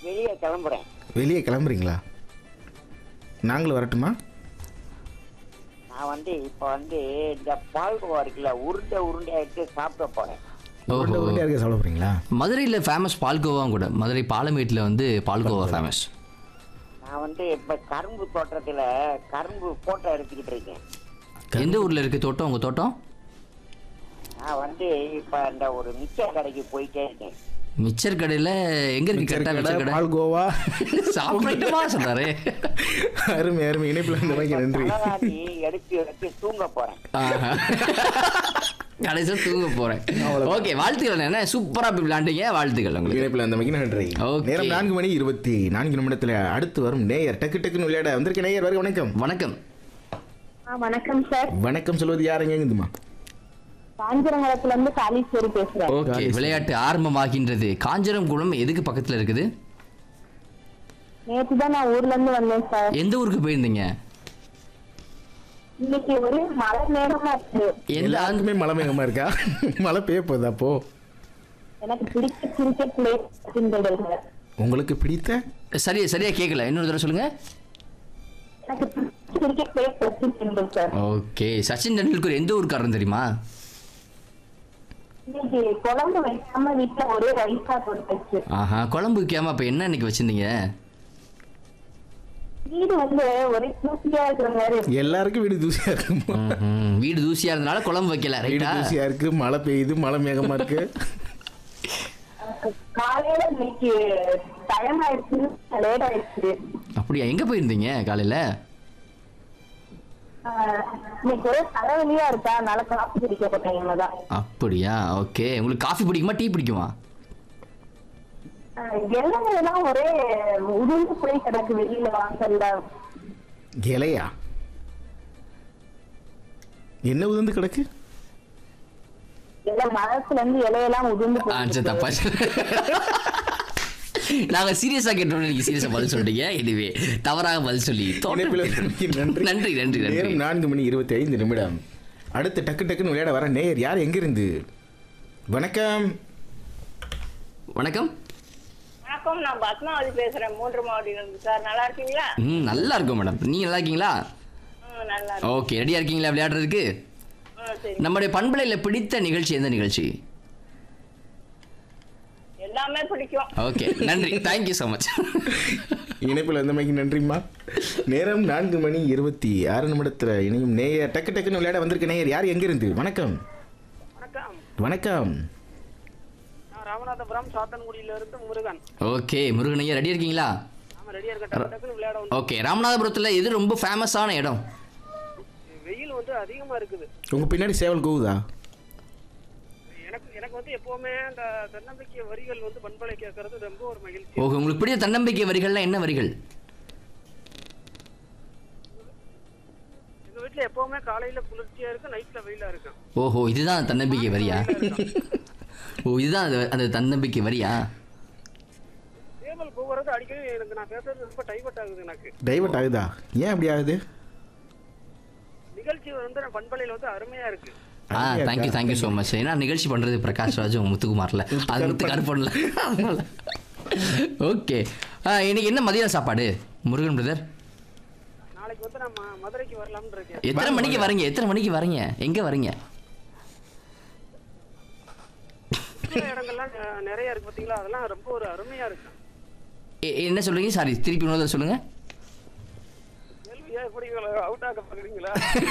வெளியே கிளம்புறேன் வெளியே கிளம்புறீங்களா நாங்களும் வரட்டுமா நான் வந்து இப்போ வந்து இந்த பால்கோவா இருக்குல்ல உருண்டை உருண்டை எடுத்து சாப்பிட போறேன் உருண்டை ஓஹோ உருண்டையா இருக்க சாப்பிட போறீங்களா மதுரையில் ஃபேமஸ் பால்கோவா கூட மதுரை பாலமேட்டில் வந்து பால்கோவா ஃபேமஸ் நான் வந்து இப்போ கரும்பு தோட்டத்துல கரும்பு போட்டோ எடுத்துக்கிட்டு இருக்கேன் எந்த ஊரில் இருக்குது தோட்டம் உங்கள் தோட்டம் நான் வந்து இப்போ இந்த ஒரு மிச்சர் கடைக்கு போயிட்டே இருக்கேன் மிச்சர் கடையில் எங்கே இருக்கு கரெக்டாக மிச்சர் கடை பால் கோவா சாப்பிட்டுமா சொல்கிறாரு அருமை அருமை இணைப்பில் இந்த மாதிரி நன்றி தலைவாரி எடுத்து வச்சு தூங்க போறேன் கடைசியாக தூங்க போகிறேன் ஓகே வாழ்த்துக்கள் என்ன சூப்பராக போய் விளையாண்டீங்க வாழ்த்துக்கள் உங்களுக்கு இணைப்பில் அந்த மாதிரி நன்றி Okay. நேரம் நான்கு மணி இருபத்தி நான்கு நிமிடத்துல அடுத்து வரும் நேயர் டக்கு டக்குன்னு விளையாட வந்திருக்க நேயர் வருக வணக்கம் வணக்கம் ஆ, வணக்கம் சார் வணக்கம் சொல்வது யாருங்க எங்குதுமா காஞ்சிரங்குளத்துல இருந்து காளீஸ்வரி பேசுறேன் ஓகே விளையாட்டு ஆரம்பமாகின்றது காஞ்சரம்குளம் எதுக்கு பக்கத்தில் இருக்குது நேத்து தான் நான் ஊர்ல இருந்து வந்தேன் சார் எந்த ஊருக்கு போயிருந்தீங்க இன்னைக்கு ஒரே மழை நேரமா இருக்கு எந்த எல்லாருக்குமே மழை மேகமா இருக்கா மழை பெய்ய போகுதா அப்போ எனக்கு பிடிச்ச கிரிக்கெட் பிளேயர் உங்களுக்கு பிடித்த சரியா சரியா கேட்கல இன்னொரு தடவை சொல்லுங்க எனக்கு பிடிச்ச cricket player Sachin Tendulkar okay Sachin Tendulkar எந்த ஊருக்காரன் தெரியுமா இன்னைக்கு குழம்பு வைக்காம வீட்டுல ஒரே ரைஸா போட்டுச்சு ஆஹா குழம்பு வைக்காம அப்ப என்ன இன்னைக்கு வச்சிருந்தீங்க வீடு வந்து ஒரே தூசியா இருக்கிற மாதிரி இருக்கு. எல்லாருக்கும் வீடு தூசியா இருக்குமா ம்ஹும். வீடு தூசியா இருந்தனால குழம்பு வைக்கல வீடு ரைட்டா தூசியா இருக்கு மழை பெய்யுது மழை மேகமா இருக்கு காலையில இன்னைக்கு டைம் ஆயிடுச்சு லேட் ஆயிடுச்சு அப்படியா எங்க போயிருந்தீங்க காலையில ஆ, இன்னைக்கு ஒரே தலைவலியா இருக்கா அதனால காப்பி குடிக்க போட்டேன் இவங்கதான் அப்படியா ஓகே உங்களுக்கு காஃபி பிடிக்குமா டீ பிடிக்குமா எல்லாம் ஒரே உருண்டு போய் கிடக்கு வெளியில வாசல்ல இலையா என்ன உதிர்ந்து கிடக்கு எல்லாம் மரத்துல இருந்து இலையெல்லாம் உதிர்ந்து ஆ, சரி, தப்பா நாங்க சீரியஸா கேட்டோம் நீங்க சீரியஸா பதில் சொல்றீங்க இதுவே தவறாக பதில் சொல்லி இணைப்பில் தோற்றம் நன்றி நன்றி நன்றி நன்றி நேரம் நான்கு மணி இருபத்தி ஐந்து நிமிடம் அடுத்து டக்கு டக்குன்னு விளையாட வர நேயர் யார் எங்கிருந்து வணக்கம் வணக்கம் வணக்கம் நான் பத்மாவதி பேசுறேன் மூன்று மாவட்டிலிருந்து சார் நல்லா இருக்கீங்களா ம் நல்லா இருக்கும் மேடம் நீங்க நல்லா இருக்கீங்களா ம், நல்லா இருக்கு. ஓகே ரெடியா இருக்கீங்களா விளையாடுறதுக்கு ம், சரி நம்முடைய பண்பலையில பிடித்த நிகழ்ச்சி எந்த நிகழ்ச்சி எல்லாமே பிடிக்கும் ஓகே நன்றி தேங்க்யூ ஸோ மச் இணைப்பில் வந்தமைக்கு நன்றிம்மா நேரம் நான்கு மணி இருபத்தி ஆறு நிமிடத்துல இணையும் நேயர் டக்கு டக்குன்னு விளையாட வந்திருக்க நேயர் யார் எங்கிருந்து வணக்கம் வணக்கம் வணக்கம் நான் ராமநாதபுரம் சாத்தன்குடியில இருந்து முருகன் ஓகே முருகன் ஐயா ரெடியா இருக்கீங்களா நாம ரெடியா இருக்க டக்கு டக்குன்னு விளையாட வந்து ஓகே ராமநாதபுரத்துல எது ரொம்ப ஃபேமஸான இடம் வெயில் வந்து அதிகமா இருக்குது உங்க பின்னாடி சேவல் கூவுதா எனக்கு எனக்கு வந்து எப்பவுமே அந்த தன்னம்பிக்கை வரிகள் வந்து பண்பலை கேட்கறது ரொம்ப ஒரு மகிழ்ச்சி ஓகே உங்களுக்கு பிடித்த தன்னம்பிக்கை வரிகள்லாம் என்ன வரிகள் எங்க வீட்டுல எப்பவுமே காலையில குளிர்ச்சியா இருக்கு நைட்ல வெயிலா இருக்கும் ஓஹோ இதுதான் தன்னம்பிக்கை வரியா ஓ இதுதான் அந்த- அந்த தன்னம்பிக்கை வரியா சேவல் போகிறது அடிக்கடி எனக்கு நான் பேசுறது ரொம்ப டைவர்ட் ஆகுது எனக்கு டைவர்ட் ஆகுதா ஏன் அப்படி ஆகுது நிகழ்ச்சி வந்து நான் பண்பலையில வந்து அருமையா இருக்கு ஆ அருமையா தேங்க்யூ இருக்கா? தேங்க்யூ ஸோ மச் ஏன்னா நிகழ்ச்சி பண்ணுறது பிரகாஷ் ராஜ் முத்துக்குமார்ல அது முத்து கருப்பன்ல ஓகே இன்னைக்கு என்ன மதியம் சாப்பாடு முருகன் பிரதர் நாளைக்கு வந்து நம்ம மதுரைக்கு வரலாம்னு இருக்கேன் எத்தனை மணிக்கு வரீங்க எத்தனை மணிக்கு வரீங்க எங்க வரீங்க சுற்றுலா இடங்கள்லாம் அஹ், நிறைய இருக்கு பாத்தீங்களா அதெல்லாம் ரொம்ப ஒரு அருமையா இருக்கு எ- என்ன சொல்றீங்க சாரி திருப்பி இன்னொரு தடவை சொல்லுங்க கேள்வியா எப்படி அவுட் ஆக பாக்குறீங்களா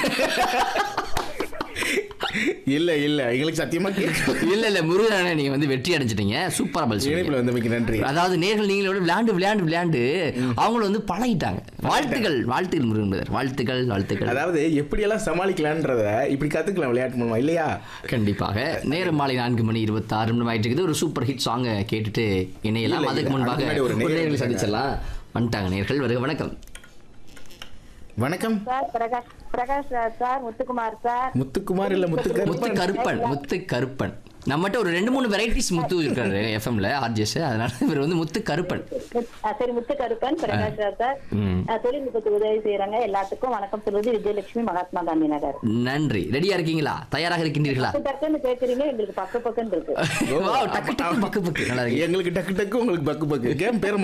இல்ல இல்ல எங்களுக்கு சத்தியமா கேட்கல இல்ல இல்ல முருகன் அண்ணா, நீங்க வந்து வெற்றி அடைஞ்சிட்டீங்க சூப்பரா பதில் இணைப்பில் சொன்னீங்க வந்தமைக்கு நன்றி அதாவது நேர்கள் நீங்களோட விளையாண்டு விளையாண்டு விளையாண்டு அவங்களும் வந்து பழகிட்டாங்க வாழ்த்துக்கள் வாழ்த்துக்கள் முருகன் பிரதர் வாழ்த்துக்கள் வாழ்த்துக்கள் அதாவது எப்படியெல்லாம் சமாளிக்கலான்றத இப்படி கத்துக்கலாம் விளையாட்டு மூலமா இல்லையா கண்டிப்பாக நேரம் மாலை நான்கு மணி இருபத்தாறு நிமிடம் ஆயிட்டு இருக்குது ஒரு சூப்பர் ஹிட் சாங்கை கேட்டுட்டு இணையலாம் இல்ல, அதுக்கு இல்ல, முன்பாக அதுக்கு முன்னாடி ஒரு ஒரு நேயர் நேர்களை இருக்காங்க. சந்திச்சிடலாம் வந்துட்டாங்க நேர்கள் வருக வணக்கம் வணக்கம் sir Prakash Prakash Raj sir Muthukumar sir Muthukumar இல்ல முத்து முத்துக்கருப்பன் கருப்பன் முத்து கருப்பன் நம்மகிட்ட ஒரு ரெண்டு மூணு வெரைட்டிஸ் முத்து இருக்காரு எஃப்எம்ல ஆர்ஜிஎஸ் அதனால இவர் வந்து முத்து கருப்பன் ஆ, சரி முத்து கருப்பன் பிரகாஷ் ராஜ் சார் ம். ஆ, தொழில்நுட்பத்துக்கு உதவி செய்யறாங்க எல்லாத்துக்கும் வணக்கம் சொல்வது விஜயலட்சுமி மகாத்மா காந்தி நகர் நன்றி ரெடியா இருக்கீங்களா தயாராக இருக்கின்றீர்களா டக்கு டக்குன்னு கேக்குறீங்க எங்களுக்கு பக்க பக்கம் இருக்கு Wow, டக்கு டக்கு பக்கு பக்கு நல்லா இருக்கு எங்களுக்கு டக்கு டக்கு உங்களுக்கு பக்கு பக்கு கேம் பேர்